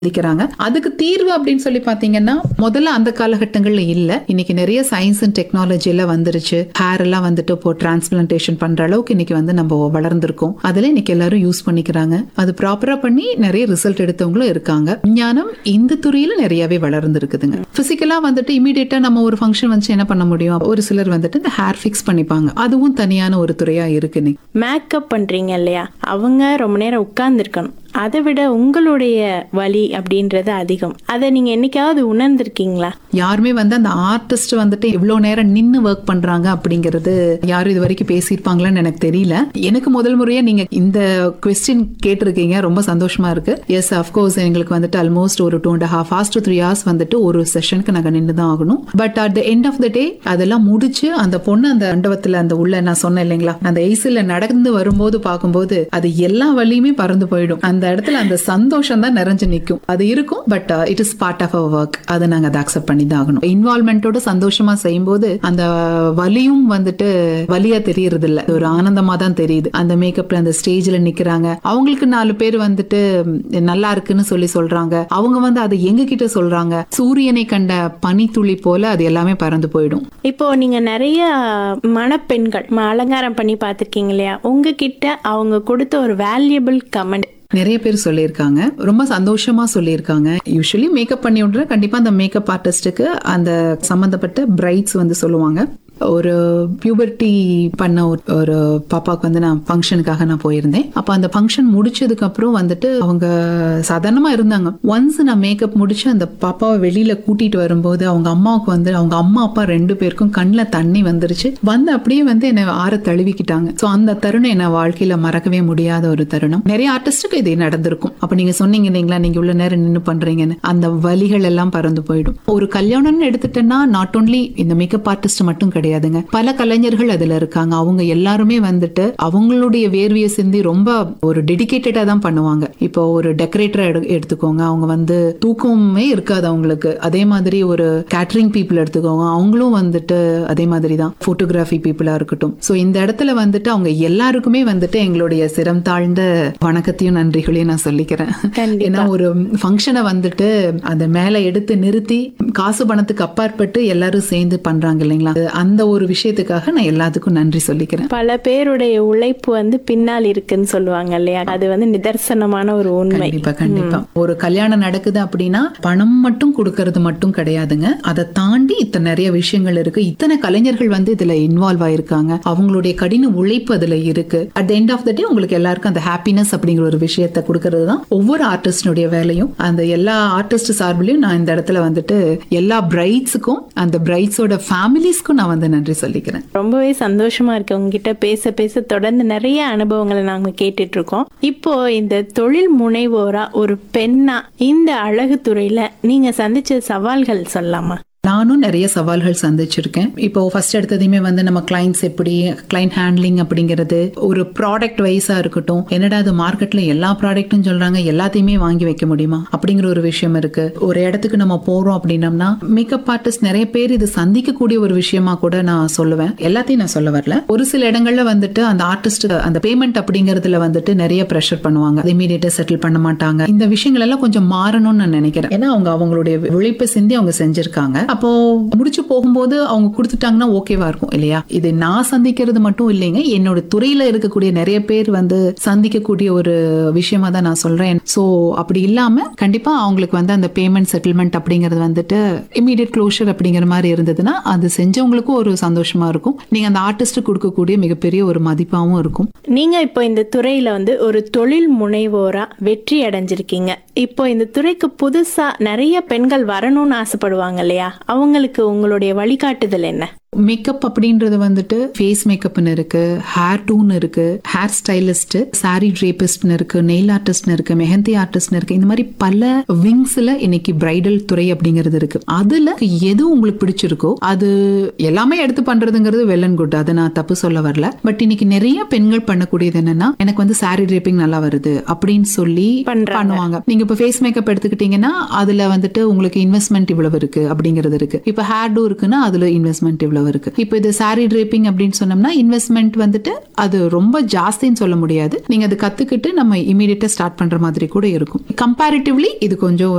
சந்திக்கிறாங்க அதுக்கு தீர்வு அப்படின்னு சொல்லி பாத்தீங்கன்னா முதல்ல அந்த காலகட்டங்கள்ல இல்ல இன்னைக்கு நிறைய சயின்ஸ் அண்ட் டெக்னாலஜி எல்லாம் வந்துருச்சு ஹேர் எல்லாம் வந்துட்டு இப்போ டிரான்ஸ்பிளான்டேஷன் பண்ற அளவுக்கு இன்னைக்கு வந்து நம்ம வளர்ந்துருக்கோம் அதுல இன்னைக்கு எல்லாரும் யூஸ் பண்ணிக்கிறாங்க அது ப்ராப்பரா பண்ணி நிறைய ரிசல்ட் எடுத்தவங்களும் இருக்காங்க விஞ்ஞானம் இந்த துறையில நிறையவே வளர்ந்துருக்குதுங்க பிசிக்கலா வந்துட்டு இமீடியட்டா நம்ம ஒரு ஃபங்க்ஷன் வந்து என்ன பண்ண முடியும் ஒரு சிலர் வந்துட்டு இந்த ஹேர் ஃபிக்ஸ் பண்ணிப்பாங்க அதுவும் தனியான ஒரு துறையா இருக்கு இன்னைக்கு மேக்கப் பண்றீங்க இல்லையா அவங்க ரொம்ப நேரம் உட்கார்ந்துருக்கணும் அதை விட உங்களுடைய வலி அப்படின்றது அதிகம் அதை நீங்க என்னைக்காவது உணர்ந்திருக்கீங்களா யாருமே வந்து அந்த ஆர்டிஸ்ட் வந்துட்டு இவ்வளவு நேரம் நின்னு ஒர்க் பண்றாங்க அப்படிங்கிறது யாரும் இது வரைக்கும் பேசியிருப்பாங்களான்னு எனக்கு தெரியல எனக்கு முதல் முறையா நீங்க இந்த கொஸ்டின் கேட்டிருக்கீங்க ரொம்ப சந்தோஷமா இருக்கு எஸ் அஃப்கோர்ஸ் எங்களுக்கு வந்துட்டு ஆல்மோஸ்ட் ஒரு two and half hours to three hours வந்துட்டு ஒரு செஷனுக்கு நாங்க நின்று தான் ஆகணும் but at the end of the day அதெல்லாம் முடிச்சு அந்த பொண்ணு அந்த மண்டபத்துல அந்த உள்ள நான் சொன்னேன் இல்லைங்களா அந்த ஐசில நடந்து வரும்போது பார்க்கும்போது அது எல்லா வழியுமே பறந்து போயிடும் அந்த இடத்துல அந்த சந்தோஷம் தான் நிறைஞ்சு நிற்கும் அது இருக்கும் but it is part of our work அதை நாங்க அதை அக்செப்ட் பண்ணி தான் ஆகணும் இன்வால்மெண்டோட சந்தோஷமா செய்யும்போது அந்த வலியும் வந்துட்டு வலியா தெரியறது இல்ல ஒரு ஆனந்தமா தான் தெரியுது அந்த மேக்கப்ல அந்த ஸ்டேஜ்ல நிக்கிறாங்க அவங்களுக்கு நாலு பேர் வந்துட்டு ம், நல்லா இருக்குன்னு சொல்லி சொல்றாங்க அவங்க வந்து அதை எங்க கிட்ட சொல்றாங்க சூரியனை கண்ட பனித்துளி போல அது எல்லாமே பறந்து போயிடும் இப்போ நீங்க நிறைய மணப்பெண்கள் ம- அலங்காரம் பண்ணி பார்த்திருக்கீங்க இல்லையா உங்ககிட்ட அவங்க கொடுத்த ஒரு வேல்யூபிள் கமெண்ட் நிறைய பேர் சொல்லியிருக்காங்க ரொம்ப சந்தோஷமா சொல்லியிருக்காங்க யூஸ்வலி மேக்கப் பண்ணி விட்ற கண்டிப்பா அந்த மேக்கப் ஆர்டிஸ்டுக்கு அந்த சம்பந்தப்பட்ட பிரைட்ஸ் வந்து சொல்லுவாங்க ஒரு பியூபர்ட்டி பண்ண ஒரு- ஒரு பாப்பாவுக்கு வந்து நான் ஃபங்க்ஷனுக்காக நான் போயிருந்தேன் அப்ப அந்த ஃபங்க்ஷன் முடிச்சதுக்கு அப்புறம் வந்துட்டு அவங்க சாதாரணமா இருந்தாங்க ஒன்ஸ் நான் மேக்கப் முடிச்சு அந்த பாப்பாவை வெளியில கூட்டிட்டு வரும்போது அவங்க அம்மாவுக்கு வந்து அவங்க அம்மா அப்பா ரெண்டு பேருக்கும் கண்ணில் தண்ணி வந்துருச்சு வந்து அப்படியே வந்து என்னை ஆற தழுவிக்கிட்டாங்க ஸோ அந்த தருணம் என்ன வாழ்க்கையில மறக்கவே முடியாத ஒரு தருணம் நிறைய ஆர்டிஸ்டுக்கு இது நடந்திருக்கும் அப்ப நீங்க சொன்னீங்க இல்லைங்களா நீங்க உள்ள நேரம் நின்று பண்றீங்கன்னு அந்த வலிகள் எல்லாம் பறந்து போயிடும் ஒரு கல்யாணம்னு எடுத்துட்டேன்னா நாட் ஓன்லி இந்த மேக்கப் ஆர்டிஸ்ட் மட்டும் கிடையாதுங்க பல கலைஞர்கள் அதுல இருக்காங்க அவங்க எல்லாருமே வந்துட்டு அவங்களுடைய வேர்வியை சிந்தி ரொம்ப ஒரு டெடிகேட்டடா தான் பண்ணுவாங்க இப்போ ஒரு டெக்கரேட்டரை எடுத்துக்கோங்க அவங்க வந்து தூக்கமே இருக்காது அவங்களுக்கு அதே மாதிரி ஒரு கேட்டரிங் பீப்புள் எடுத்துக்கோங்க அவங்களும் வந்துட்டு அதே மாதிரி தான் போட்டோகிராஃபி பீப்புளா இருக்கட்டும் ஸோ இந்த இடத்துல வந்துட்டு அவங்க எல்லாருக்குமே வந்துட்டு எங்களுடைய சிரம் தாழ்ந்த வணக்கத்தையும் நன்றிகளையும் நான் சொல்லிக்கிறேன் கண்டிப்பா. ஏன்னா ஒரு ஃபங்க்ஷனை வந்துட்டு அந்த மேல எடுத்து நிறுத்தி காசு பணத்துக்கு அப்பாற்பட்டு எல்லாரும் சேர்ந்து பண்றாங்க இல்லைங்களா அந்த ஒரு விஷயத்துக்காக நான் எல்லாத்துக்கும் நன்றி சொல்லிக்கிறேன் பல பேருடைய உழைப்பு வந்து பின்னால் இருக்குன்னு சொல்லுவாங்க இல்லையா அது வந்து நிதர்சனமான ஒரு உண்மை கண்டிப்பா கண்டிப்பா ஒரு கல்யாணம் நடக்குது அப்படின்னா பணம் மட்டும் கொடுக்கறது மட்டும் கிடையாதுங்க அதை தாண்டி இத்தனை நிறைய விஷயங்கள் இருக்கு இத்தனை கலைஞர்கள் வந்து இதுல இன்வால்வ் ஆயிருக்காங்க அவங்களுடைய கடின உழைப்பு அதுல இருக்கு at the end of the day உங்களுக்கு எல்லாருக்கும் அந்த ஹாப்பினஸ் அப்படிங்கிற ஒரு விஷயத்தை கொடுக்கறது தான் ஒவ்வொரு ஆர்டிஸ்டினுடைய வேலையும் அந்த எல்லா ஆர்டிஸ்ட் சார்பிலையும் நான் இந்த இடத்துல வந்துட்டு எல்லா பிரைட்ஸுக்கும் அந்த பிரைட்ஸோட ஃபேமிலிஸ்க்கும் நான் வந்து நன்றி சொல்லிக்கிறேன் ரொம்பவே சந்தோஷமா இருக்கு உங்ககிட்ட பேச பேச தொடர்ந்து நிறைய அனுபவங்களை நாங்க கேட்டுட்டு இருக்கோம் இப்போ இந்த தொழில் முனைவோரா ஒரு பெண்ணா இந்த அழகு துறையில நீங்க சந்திச்ச சவால்கள் சொல்லலாமா நானும் நிறைய சவால்கள் சந்திச்சிருக்கேன் இப்போ ஃபர்ஸ்ட் எடுத்ததையுமே வந்து நம்ம கிளைண்ட்ஸ் எப்படி கிளைண்ட் ஹேண்ட்லிங் அப்படிங்கிறது ஒரு ப்ராடக்ட் வைஸா இருக்கட்டும் என்னடா அது மார்க்கெட்ல எல்லா ப்ராடக்ட்டும் சொல்றாங்க எல்லாத்தையுமே வாங்கி வைக்க முடியுமா அப்படிங்கிற ஒரு விஷயம் இருக்கு ஒரு இடத்துக்கு நம்ம போறோம் அப்படின்னம்னா மேக்கப் ஆர்டிஸ்ட் நிறைய பேர் இது சந்திக்கக்கூடிய ஒரு விஷயமா கூட நான் சொல்லுவேன் எல்லாத்தையும் நான் சொல்ல வரல ஒரு சில இடங்கள்ல வந்துட்டு அந்த ஆர்டிஸ்ட் அந்த பேமெண்ட் அப்படிங்கறதுல வந்துட்டு நிறைய ப்ரெஷர் பண்ணுவாங்க இமீடியட்டா செட்டில் பண்ண மாட்டாங்க இந்த விஷயங்கள் எல்லாம் கொஞ்சம் மாறணும்னு நான் நினைக்கிறேன் ஏன்னா அவங்க அவங்களுடைய உழைப்பை சிந்தி அவங்க செஞ்சிருக்காங்க அப்போ முடிச்சு போகும்போது அவங்க கொடுத்துட்டாங்கன்னா ஓகேவா இருக்கும் இல்லையா இது நான் சந்திக்கிறது மட்டும் இல்லைங்க என்னோட துறையில இருக்கக்கூடிய நிறைய பேர் வந்து சந்திக்கக்கூடிய ஒரு விஷயமா தான் நான் சொல்றேன் சோ அப்படி இல்லாம கண்டிப்பா அவங்களுக்கு வந்து அந்த பேமெண்ட் செட்டில்மெண்ட் அப்படிங்கிறது வந்துட்டு இமீடியட் க்ளோஷர் அப்படிங்கிற மாதிரி இருந்ததுன்னா அது செஞ்சவங்களுக்கும் ஒரு சந்தோஷமா இருக்கும் நீங்க அந்த ஆர்டிஸ்ட் கொடுக்கக்கூடிய மிகப்பெரிய ஒரு மதிப்பாவும் இருக்கும் நீங்க இப்போ இந்த துறையில வந்து ஒரு தொழில் முனைவோரா வெற்றி அடைஞ்சிருக்கீங்க இப்போ இந்த துறைக்கு புதுசா நிறைய பெண்கள் வரணும்னு ஆசைப்படுவாங்க இல்லையா அவங்களுக்கு உங்களுடைய வழிகாட்டுதல் என்ன மேக்கப் அப்படின்றது வந்துட்டு ஃபேஸ் மேக்கப்னு இருக்கு ஹேர் டூன்னு இருக்கு ஹேர் ஸ்டைலிஸ்ட் சாரி ட்ரேபிஸ்ட்னு இருக்கு நெயில் ஆர்டிஸ்ட்னு இருக்கு மெஹந்தி ஆர்டிஸ்ட்னு இருக்கு இந்த மாதிரி பல விங்ஸ்ல இன்னைக்கு பிரைடல் துறை அப்படிங்கிறது இருக்கு அதுல எது உங்களுக்கு பிடிச்சிருக்கோ அது எல்லாமே எடுத்து பண்றதுங்கிறது வெல் அண்ட் குட் அதை நான் தப்பு சொல்ல வரல பட் இன்னைக்கு நிறைய பெண்கள் பண்ணக்கூடியது என்னன்னா எனக்கு வந்து சாரி ட்ரேப்பிங் நல்லா வருது அப்படின்னு சொல்லி பண்றாங்க. பண்ணுவாங்க நீங்க இப்ப ஃபேஸ் மேக்கப் எடுத்துக்கிட்டீங்கன்னா அதுல வந்துட்டு உங்களுக்கு இன்வெஸ்ட்மெண்ட் இவ்வளவு இருக்கு அப்படிங்கிறது இருக்கு இப்ப ஹேர் டூ இருக்குன்னா அதுல இன்வெஸ்ட்மெண்ட் இவ்வளவு இருக்கு இப்ப இது சாரி ட்ரேப்பிங் அப்படின்னு சொன்னோம்னா இன்வெஸ்ட்மெண்ட் வந்துட்டு அது ரொம்ப ஜாஸ்தின்னு சொல்ல முடியாது நீங்க அது கத்துக்கிட்டு நம்ம இமீடியட்டா ஸ்டார்ட் பண்ற மாதிரி கூட இருக்கும் கம்பேரிட்டிவ்லி இது கொஞ்சம்